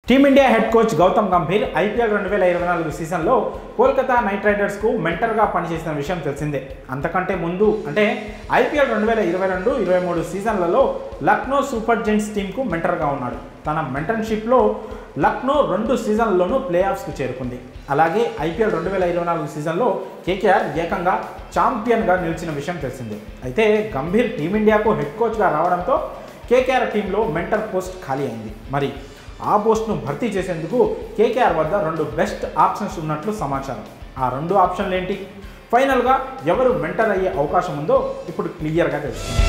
team India head coach Gautam Gambhir IPL రెండు వేల ఇరవై నాలుగు సీజన్లో కోల్కతా నైట్ రైడర్స్కు మెంటర్గా పనిచేసిన విషయం తెలిసిందే అంతకంటే ముందు అంటే ఐపీఎల్ రెండు వేల ఇరవై రెండు ఇరవై మూడు సీజన్లలో లక్నో సూపర్ జెంట్స్ టీంకు మెంటర్గా ఉన్నాడు తన మెంటర్షిప్లో లక్నో రెండు సీజన్లలోనూ ప్లే ఆఫ్స్కు చేరుకుంది అలాగే ఐపీఎల్ రెండు వేల ఇరవై నాలుగు సీజన్లో కేకేఆర్ ఏకంగా ఛాంపియన్గా నిలిచిన విషయం తెలిసిందే అయితే గంభీర్ టీమిండియాకు హెడ్ కోచ్గా రావడంతో కేకేఆర్ టీంలో మెంటర్ పోస్ట్ ఖాళీ అయింది మరి ఆ పోస్ట్ను భర్తీ చేసేందుకు కేకేఆర్ వద్ద రెండు బెస్ట్ ఆప్షన్స్ ఉన్నట్లు సమాచారం ఆ రెండు ఆప్షన్లు ఏంటి ఫైనల్గా ఎవరు మెంటర్ అయ్యే అవకాశం ఉందో ఇప్పుడు క్లియర్గా తెలుస్తుంది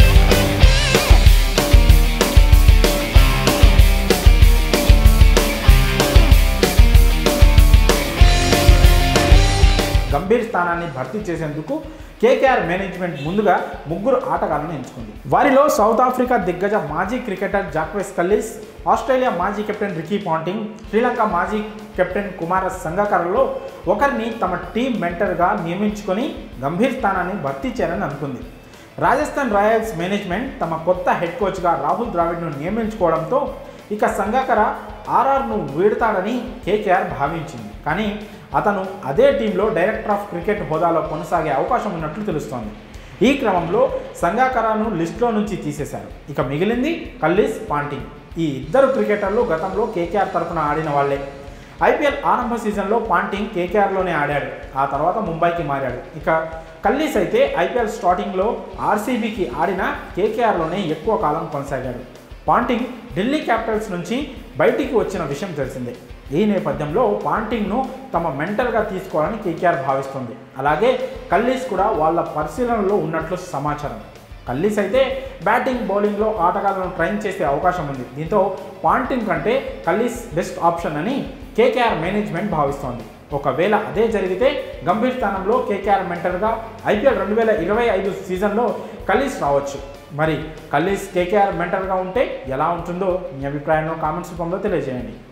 గంభీర్ స్థానాన్ని భర్తీ చేసేందుకు కేకేఆర్ మేనేజ్మెంట్ ముందుగా ముగ్గురు ఆటగాళ్లను ఎంచుకుంది వారిలో సౌత్ ఆఫ్రికా దిగ్గజ మాజీ క్రికెటర్ జాక్వెస్ కల్లిస్ ఆస్ట్రేలియా మాజీ కెప్టెన్ రికీ పాంటింగ్ శ్రీలంక మాజీ కెప్టెన్ కుమార సంగకారలో ఒకరిని తమ టీం మెంటర్గా నియమించుకొని గంభీర్ స్థానాన్ని భర్తీ చేయాలని అనుకుంది రాజస్థాన్ రాయల్స్ మేనేజ్మెంట్ తమ కొత్త హెడ్ కోచ్గా రాహుల్ ద్రావిడ్ను నియమించుకోవడంతో ఇక సంగాకర ఆర్ఆర్ను వీడతాడని కేకేఆర్ భావించింది కానీ అతను అదే టీంలో డైరెక్టర్ ఆఫ్ క్రికెట్ హోదాలో కొనసాగే అవకాశం ఉన్నట్లు తెలుస్తోంది ఈ క్రమంలో సంగాకరాను లిస్టులో నుంచి తీసేశారు ఇక మిగిలింది కల్లిస్ పాంటింగ్ ఈ ఇద్దరు క్రికెటర్లు గతంలో కేకేఆర్ తరఫున ఆడిన వాళ్లే ఐపీఎల్ ఆరంభ సీజన్లో పాంటింగ్ కేకేఆర్లోనే ఆడాడు ఆ తర్వాత ముంబైకి మారాడు ఇక కల్లీస్ అయితే ఐపీఎల్ స్టార్టింగ్లో ఆర్సీబీకి ఆడిన కేకేఆర్లోనే ఎక్కువ కాలం కొనసాగాడు పాంటింగ్ ఢిల్లీ క్యాపిటల్స్ నుంచి బయటికి వచ్చిన విషయం తెలిసిందే ఈ నేపథ్యంలో పాంటింగ్ను తమ మెంటర్గా తీసుకోవాలని కేకేఆర్ భావిస్తుంది అలాగే కల్లీస్ కూడా వాళ్ళ పరిశీలనలో ఉన్నట్లు సమాచారం కల్లీస్ అయితే బ్యాటింగ్ బౌలింగ్లో ఆటగాళ్లను ట్రైన్ చేసే అవకాశం ఉంది దీంతో పాంటింగ్ కంటే కల్లీస్ బెస్ట్ ఆప్షన్ అని కేకేఆర్ మేనేజ్మెంట్ భావిస్తోంది ఒకవేళ అదే జరిగితే గంభీర్ స్థానంలో కేకేఆర్ మెంటర్గా ఐపీఎల్ రెండు వేల ఇరవై ఐదు సీజన్లో కలీస్ రావచ్చు మరి కలీస్ కేకేఆర్ మెంటర్గా ఉంటే ఎలా ఉంటుందో మీ అభిప్రాయంలో కామెంట్స్ రూపంలో తెలియజేయండి